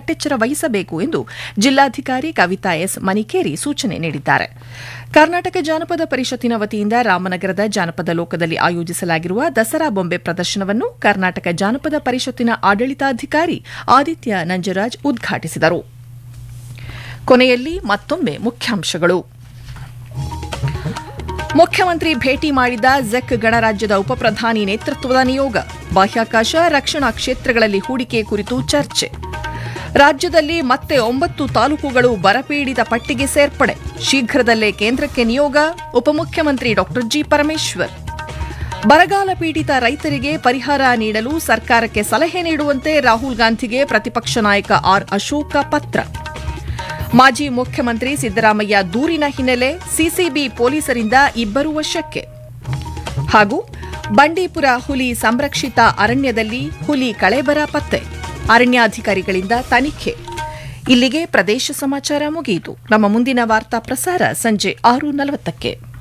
ಕಟ್ಟೆಚ್ಚರ ವಹಿಸಬೇಕು ಎಂದು ಜಿಲ್ಲಾಧಿಕಾರಿ ಕವಿತಾ ಎಸ್ ಮನಿಕೇರಿ ಸೂಚನೆ ನೀಡಿದ್ದಾರೆ ಕರ್ನಾಟಕ ಜಾನಪದ ಪರಿಷತ್ತಿನ ವತಿಯಿಂದ ರಾಮನಗರದ ಜಾನಪದ ಲೋಕದಲ್ಲಿ ಆಯೋಜಿಸಲಾಗಿರುವ ದಸರಾ ಬೊಂಬೆ ಪ್ರದರ್ಶನವನ್ನು ಕರ್ನಾಟಕ ಜಾನಪದ ಪರಿಷತ್ತಿನ ಆಡಳಿತಾಧಿಕಾರಿ ಆದಿತ್ಯ ನಂಜರಾಜ್ ಉದ್ಘಾಟಿಸಿದರು ಕೊನೆಯಲ್ಲಿ ಮತ್ತೊಮ್ಮೆ ಮುಖ್ಯಾಂಶಗಳು ಮುಖ್ಯಮಂತ್ರಿ ಭೇಟಿ ಮಾಡಿದ ಜೆಕ್ ಗಣರಾಜ್ಯದ ಉಪಪ್ರಧಾನಿ ನೇತೃತ್ವದ ನಿಯೋಗ ಬಾಹ್ಯಾಕಾಶ ರಕ್ಷಣಾ ಕ್ಷೇತ್ರಗಳಲ್ಲಿ ಹೂಡಿಕೆ ಕುರಿತು ಚರ್ಚೆ ರಾಜ್ಯದಲ್ಲಿ ಮತ್ತೆ ಒಂಬತ್ತು ತಾಲೂಕುಗಳು ಬರಪೀಡಿತ ಪಟ್ಟಿಗೆ ಸೇರ್ಪಡೆ ಶೀಘ್ರದಲ್ಲೇ ಕೇಂದ್ರಕ್ಕೆ ನಿಯೋಗ ಉಪಮುಖ್ಯಮಂತ್ರಿ ಡಾ ಜಿ ಪರಮೇಶ್ವರ್ ಬರಗಾಲ ಪೀಡಿತ ರೈತರಿಗೆ ಪರಿಹಾರ ನೀಡಲು ಸರ್ಕಾರಕ್ಕೆ ಸಲಹೆ ನೀಡುವಂತೆ ರಾಹುಲ್ ಗಾಂಧಿಗೆ ಪ್ರತಿಪಕ್ಷ ನಾಯಕ ಆರ್ ಅಶೋಕ ಪತ್ರ ಮಾಜಿ ಮುಖ್ಯಮಂತ್ರಿ ಸಿದ್ದರಾಮಯ್ಯ ದೂರಿನ ಹಿನ್ನೆಲೆ ಸಿಸಿಬಿ ಪೊಲೀಸರಿಂದ ಇಬ್ಬರು ವಶಕ್ಕೆ ಹಾಗೂ ಬಂಡೀಪುರ ಹುಲಿ ಸಂರಕ್ಷಿತ ಅರಣ್ಯದಲ್ಲಿ ಹುಲಿ ಕಳೇಬರ ಪತ್ತೆ ಅರಣ್ಯಾಧಿಕಾರಿಗಳಿಂದ ತನಿಖೆ ಇಲ್ಲಿಗೆ ಪ್ರದೇಶ ಸಮಾಚಾರ ಮುಗಿಯಿತು ನಮ್ಮ ಮುಂದಿನ ವಾರ್ತಾ ಪ್ರಸಾರ ಸಂಜೆ ಆರು ನಲವತ್ತಕ್ಕೆ